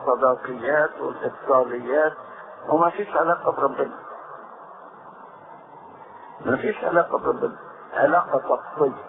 والصداقيات والاتصاليات وما فيش علاقة بربنا ما فيش علاقة بربنا علاقة شخصية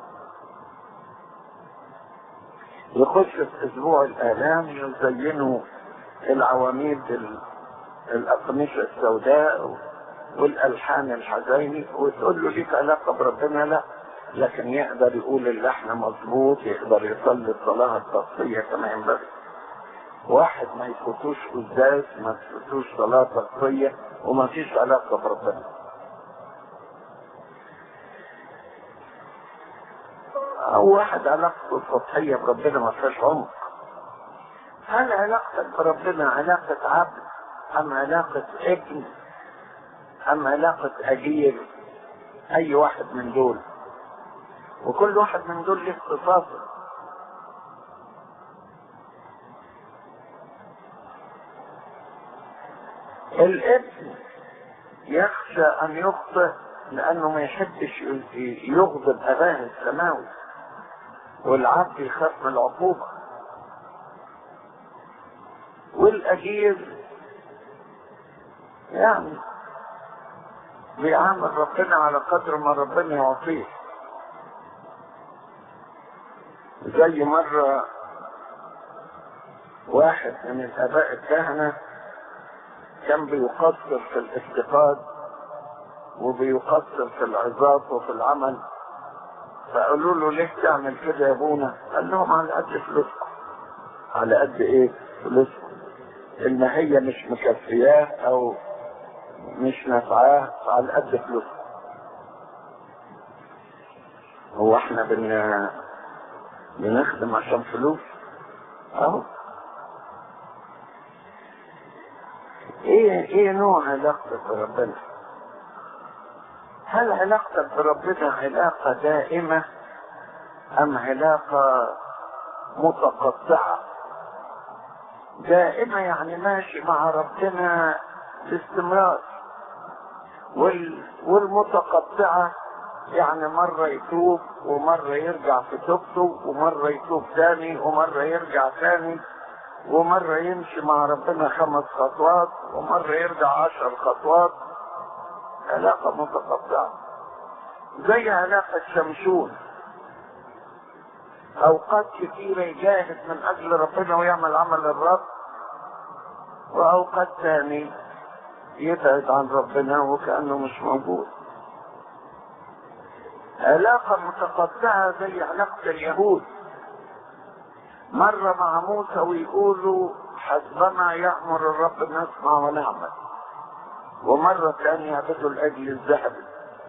يخش في اسبوع الالام يزينوا العواميد ال- الاقمشة السوداء والالحان الحزيني وتقول له ليك علاقة بربنا لا لكن يقدر يقول اللحن مظبوط يقدر يصلي الصلاة التقصية كما ينبغي واحد ما يفوتوش قداس ما يفوتوش صلاة تقصية وما فيش علاقة بربنا أو واحد علاقته سطحية بربنا ما فيهاش عمق هل علاقتك بربنا علاقة عبد أم علاقة ابن أم علاقة أجير أي واحد من دول وكل واحد من دول له اختصاصه الابن يخشى ان يخطئ لانه ما يحبش يغضب اباه السماوي والعبد يخاف من العقوبه والاجير يعني بيعامل ربنا على قدر ما ربنا يعطيه زي مرة واحد من الآباء الكهنة كان بيقصر في الافتقاد وبيقصر في العظات وفي العمل فقالوا له ليه تعمل كده يا ابونا؟ قال لهم على قد فلوسكم على قد ايه؟ فلوسكم ان هي مش مكفياه او مش نافعاه على قد فلوسكم هو احنا بن بنخدم عشان فلوس اهو ايه ايه نوع علاقتك بربنا هل علاقتك بربنا علاقة دائمة ام علاقة متقطعة دائمة يعني ماشي مع ربنا باستمرار وال... والمتقطعة يعني مرة يتوب ومرة يرجع في توبته ومرة يتوب تاني ومرة يرجع تاني ومرة يمشي مع ربنا خمس خطوات ومرة يرجع عشر خطوات علاقة متقطعة زي علاقة شمشون أوقات كثيرة يجاهد من أجل ربنا ويعمل عمل الرب وأوقات تاني يبعد عن ربنا وكأنه مش موجود علاقة متقطعة زي علاقة اليهود مرة مع موسى ويقولوا حسبما يأمر الرب نسمع ونعمل ومرة ثانية يعبدوا الأجل الذهبي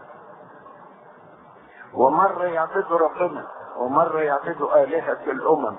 ومرة يعبدوا ربنا ومرة يعبدوا آلهة الأمم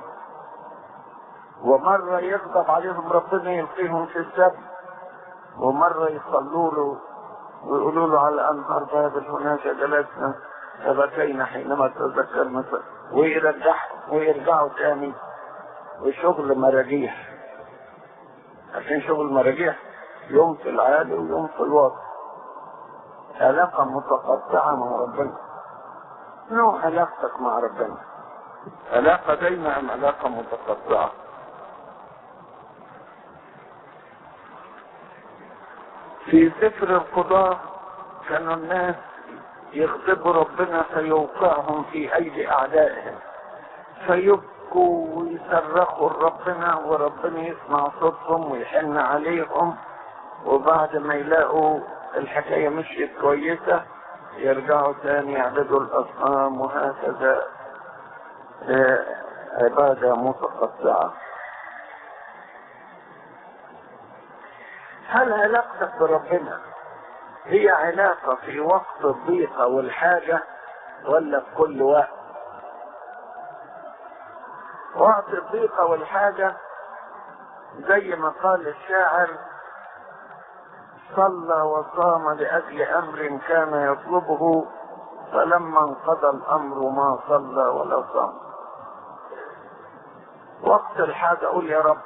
ومرة يغضب عليهم ربنا يلقيهم في السبت ومرة يصلوا له ويقولوا له على أنهار بابل هناك جلسنا فبكينا حينما تذكرنا ويرجعوا ويرجعوا تاني وشغل مراجيح عشان شغل مراجيح يوم في العالي ويوم في الوسط علاقة متقطعة مع ربنا نوع علاقتك مع ربنا علاقة دايما أم علاقة متقطعة في سفر القضاء كانوا الناس يغضبوا ربنا فيوقعهم في ايدي اعدائهم فيبكوا ويصرخوا لربنا وربنا يسمع صوتهم ويحن عليهم وبعد ما يلاقوا الحكايه مشيت كويسه يرجعوا تاني يعبدوا الاصنام وهكذا عباده متقطعه هل علاقتك بربنا هي علاقة في وقت الضيقة والحاجة ولا في كل وقت وقت الضيقة والحاجة زي ما قال الشاعر صلى وصام لأجل أمر كان يطلبه فلما انقضى الأمر ما صلى ولا صام وقت الحاجة أقول يا رب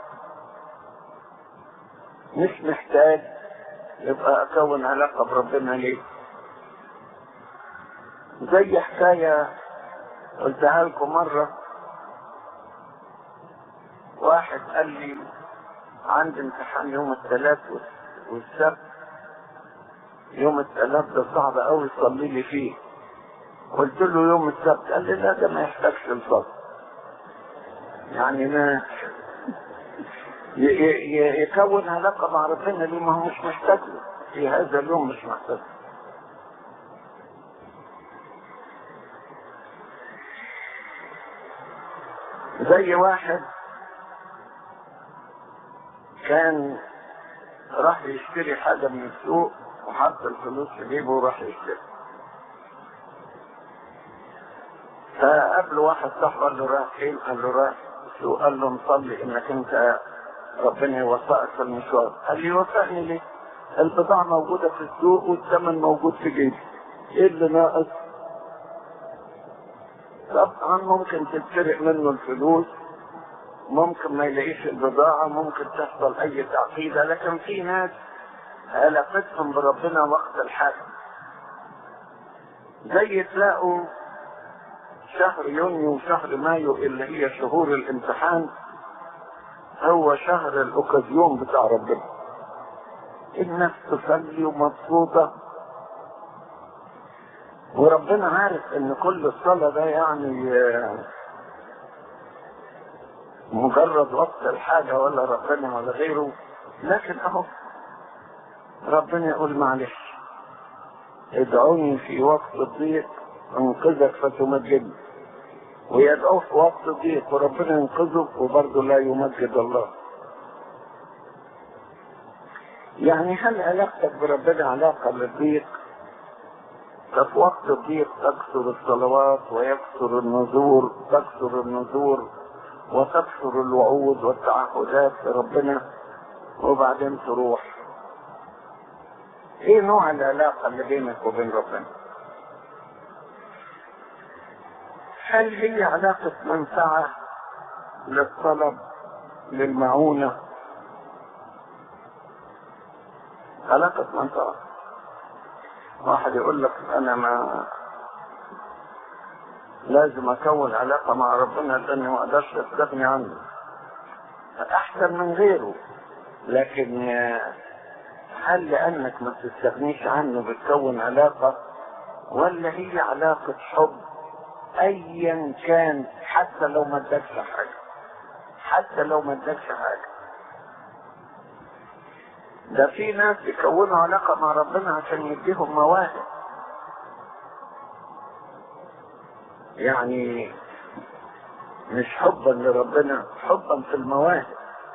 مش محتاج يبقى اكون علاقه بربنا ليه زي حكايه قلتها لكم مره واحد قال لي عندي امتحان يوم الثلاث والسبت يوم الثلاث ده صعب قوي صلي لي فيه قلت له يوم السبت قال لي لا ده ما يحتاجش الصلاة يعني ما يكون علاقة مع ربنا ليه ما هو مش محتاج له في هذا اليوم مش محتاج زي واحد كان راح يشتري حاجة من السوق وحط الفلوس في جيبه وراح يشتري فقابله واحد صاحبه قال له رايح فين؟ قال له رايح السوق قال له نصلي انك انت ربنا يوفقك في المشوار قال لي يوفقني ليه؟ البضاعة موجودة في السوق والثمن موجود في جيبي ايه اللي ناقص؟ طبعا ممكن تتسرق منه الفلوس ممكن ما يلاقيش البضاعة ممكن تحصل أي تعقيدة لكن في ناس علاقتهم بربنا وقت الحاجة زي تلاقوا شهر يونيو وشهر مايو اللي هي شهور الامتحان هو شهر الأوكازيون بتاع ربنا الناس تصلي ومبسوطة وربنا عارف ان كل الصلاة ده يعني مجرد وقت الحاجة ولا ربنا ولا غيره لكن اهو ربنا يقول معلش ادعوني في وقت الضيق انقذك فتمجدني ويدعوه في وقت الضيق وربنا ينقذه وبرضه لا يمجد الله يعني هل علاقتك بربنا علاقة للضيق ففي وقت الضيق تكثر الصلوات ويكثر النذور تكثر النذور وتكثر الوعود والتعهدات لربنا وبعدين تروح ايه نوع العلاقة اللي بينك وبين ربنا هل هي علاقة منفعة للطلب للمعونة علاقة منفعة واحد يقول لك انا ما لازم اكون علاقة مع ربنا لاني ما اقدرش استغني عنه احسن من غيره لكن هل لانك ما تستغنيش عنه بتكون علاقة ولا هي علاقة حب ايا كان حتى لو ما ادكش حاجة حتى لو ما ادكش حاجة ده في ناس يكونوا علاقة مع ربنا عشان يديهم مواهب يعني مش حبا لربنا حبا في المواهب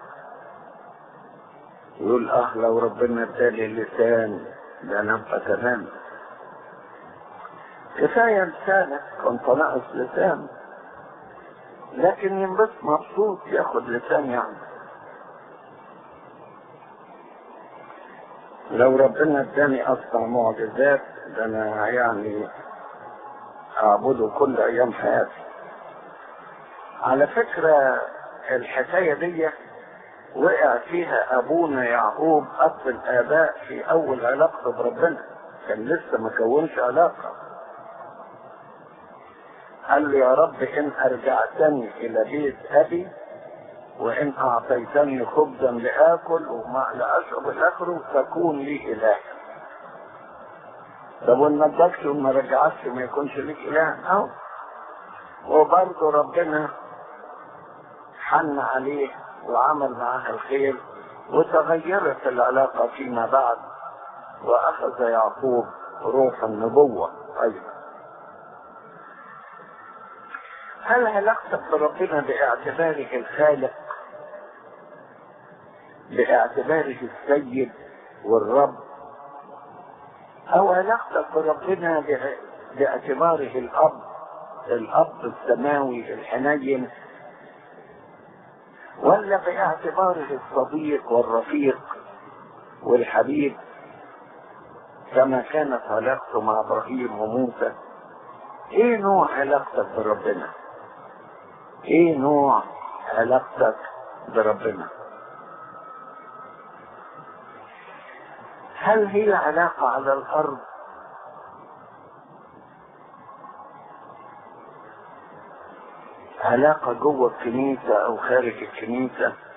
يقول اه لو ربنا ادالي لسان ده انا ابقى تمام كفاية لسانك كنت ناقص لسان لكن ينبسط مبسوط ياخد لسان يعني لو ربنا اداني اصنع معجزات ده انا يعني اعبده كل ايام حياتي على فكرة الحكاية دي وقع فيها ابونا يعقوب اب الاباء في اول علاقته بربنا كان لسه ما كونش علاقة قال له يا رب ان ارجعتني الى بيت ابي وان اعطيتني خبزا لاكل وماء لاشرب الاخر تكون لي اله طب وان ما ادكش وما رجعتش ما يكونش ليك اله اهو وبرضه ربنا حن عليه وعمل معاه الخير وتغيرت العلاقة فيما بعد وأخذ يعقوب روح النبوة أيضا هل علاقتك بربنا باعتباره الخالق باعتباره السيد والرب او علاقتك بربنا باعتباره الاب الاب السماوي الحنين ولا باعتباره الصديق والرفيق والحبيب كما كانت علاقته مع ابراهيم وموسى ايه نوع علاقتك بربنا ايه نوع علاقتك بربنا هل هي علاقة على الارض علاقة جوه الكنيسة أو خارج الكنيسة